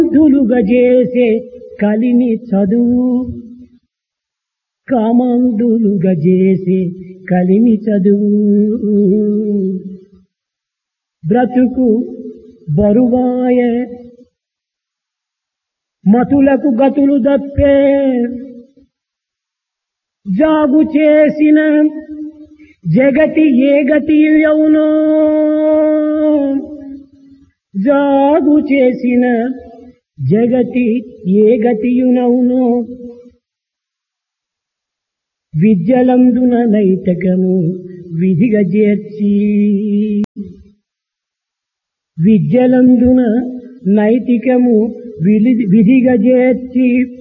ధులుగా చేసే కలిమి చదువు కామందులుగా చేసే కలిమి చదువు బ్రతుకు బరువాయ మతులకు గతులు దప్పే జాగు చేసిన జగతి ఏ గతి అవునో జాగు చేసిన జగతి ఏ గతియునవునో విద్యలందున నైతకము విధిగా చేర్చి విద్యలందున నైతికము విధి- విధిగా చేర్చి